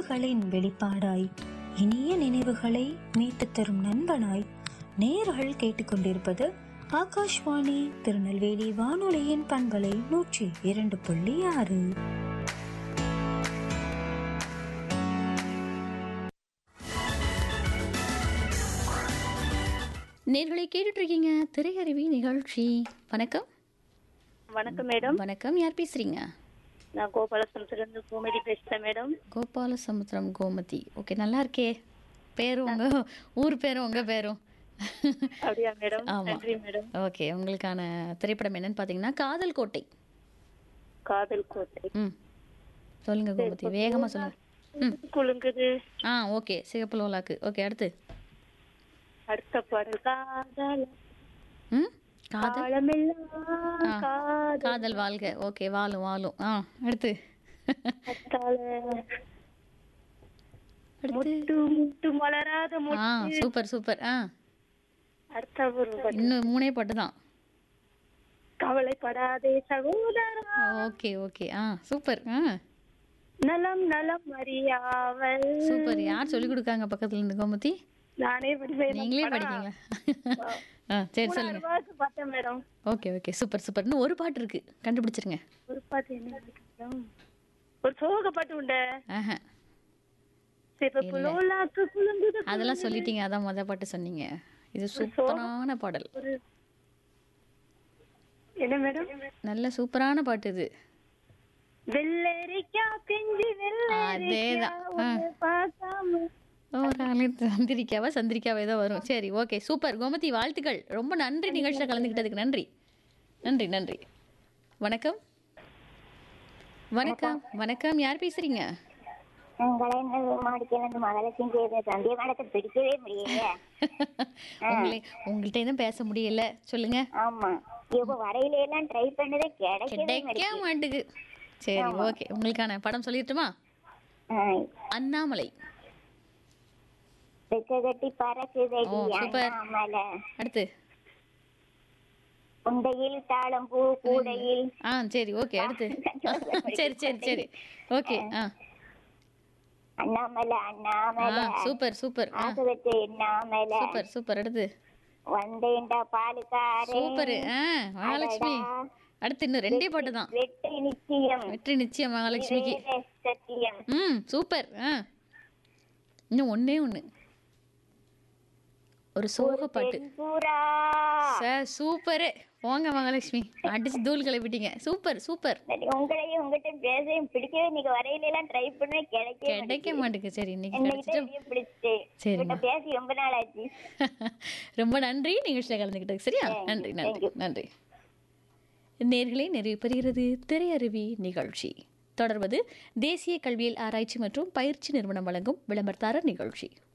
உணர்வுகளின் வெளிப்பாடாய் இனிய நினைவுகளை மீட்டுத் தரும் நண்பனாய் நேர்கள் கேட்டுக்கொண்டிருப்பது ஆகாஷ்வாணி திருநெல்வேலி வானொலியின் பண்பலை நூற்றி இரண்டு புள்ளி ஆறு நேர்களை கேட்டுட்டு இருக்கீங்க திரையருவி நிகழ்ச்சி வணக்கம் வணக்கம் மேடம் வணக்கம் யார் பேசுறீங்க நான் கோபாலசமுத்திலிருந்து கோமதி பேசுறேன் மேடம் கோபால சமுத்திரம் கோமதி ஓகே நல்லா இருக்கே பேரும் உங்க ஊர் பேரும் உங்க பேரும் அப்படியா மேடம் ஆமா. நன்றி மேடம் ஓகே உங்களுக்கான திரைப்படம் என்னன்னு பார்த்தீங்கன்னா காதல் கோட்டை காதல் கோட்டை ம் சொல்லுங்க கோமதி வேகமா சொல்லுங்க ம் குலுங்குது ஆ ஓகே சிகப்பு லோலாக்கு ஓகே அடுத்து அடுத்த பாடல் காதல் ம் காதல் காலமெல்லாம் ஆ. காதல் காதல் வாழ்க ஓகே வாழும் வாழும் ஆ அடுத்து கத்தால அடுத்து முட்டு முட்டு மலராத ஆ முட்டு சூப்பர் சூப்பர் ஆ அடுத்த ஒரு பாடல். இன்னும் மூணே பாட்டு தான் கவலைப்படாதே சகோதரா ஓகே ஓகே ஆ சூப்பர் ஆ நலம் நலம் அறியாவல் சூப்பர் யார் சொல்லி கொடுக்காங்க பக்கத்துல இருந்து கோமதி நானே படிப்பேன் நீங்களே படிக்கீங்களா ஆ சரி சொல்லுங்க பாட்டு பார்த்தேன் madam okay okay super super இன்னும் ஒரு பாட்டு இருக்கு கண்டுபிடிச்சிருங்க ஒரு பாட்டு என்ன மேடம்? ஒரு சோக பாட்டு உண்டு ஆஹா சிவப்பு லோலாக்கு குலுங்குது அதெல்லாம் சொல்லிட்டீங்க அதான் முத பாட்டு சொன்னீங்க இது சூப்பரான பாடல் ஒரு என்ன மேடம் நல்ல சூப்பரான பாட்டு இது வெள்ளரிக்கா பிஞ்சு அதேதான். ஆ. வெள்ளரிக்கா பார்க்காம ஒரு ஆளு சந்திரிக்காவா சந்திரிக்காவா ஏதோ வரும் சரி ஓகே சூப்பர் கோமதி வாழ்த்துக்கள் ரொம்ப நன்றி நிகழ்ச்சியில் கலந்துக்கிட்டதுக்கு நன்றி நன்றி நன்றி வணக்கம் வணக்கம் வணக்கம் யார் பேசுறீங்க உங்களை மாடிக்கிறது மகாலட்சுமி தேவி சந்திய மேடத்தை பிடிக்கவே முடியல உங்களை உங்கள்கிட்ட எதுவும் பேச முடியல சொல்லுங்க ஆமா இப்ப வரையில எல்லாம் ட்ரை பண்ணதே கிடைக்கவே கிடைக்க மாட்டுக்கு சரி ஓகே உங்களுக்கான படம் சொல்லிட்டுமா அண்ணாமலை வெக்க கட்டி பறக்குதடி ஓ, சூப்பர். அண்ணாமலை அடுத்து உண்டையில் தாளம் பூ கூடையில் ஆ சரி ஓகே அடுத்து சரி சரி சரி ஓகே ஆ அண்ணாமலை ஆ அண்ணாமலை சூப்பர் சூப்பர் ஆ ஆசை வச்ச எண்ணாமலை சூப்பர் சூப்பர் அடுத்து வந்தேன்டா பாலுக்காரே சூப்பர் ஆ மகாலட்சுமி அடுத்து இன்னும் ரெண்டே பாட்டு தான் வெற்றி நிச்சயம் வெற்றி நிச்சயம் மகாலட்சுமிக்கு வேத சத்தியம் ம் சூப்பர் ஆ இன்னும் ஒண்ணே ஒன்று ஒரு சோக பாட்டு பூரா சார் சூப்பரு போங்க மகாலட்சுமி அடிச்சு தூள் கிளப்பிட்டீங்க சூப்பர் சூப்பர் சரி, உங்களையும் உங்ககிட்ட பேசவும் பிடிக்கவே இன்னைக்கு வரையில எல்லாம் ட்ரை பண்ண கிடைக்கவே கிடைக்க மாட்டேங்குது சரி இன்னைக்கு இன்னைக்கு கிடைச்சிட்டு எப்படியும் பிடிச்சிட்டு சரிம்மா. உங்ககிட்ட பேசி ரொம்ப நாள் ஆச்சு ரொம்ப நன்றி நிகழ்ச்சியில் கலந்துக்கிட்டது சரியா நன்றி நன்றி நன்றி நேர்களே நிறைவு பெறுகிறது திரையருவி நிகழ்ச்சி தொடர்வது தேசிய கல்வியல் ஆராய்ச்சி மற்றும் பயிற்சி நிறுவனம் வழங்கும் விளம்பரத்தாரர் நிகழ்ச்சி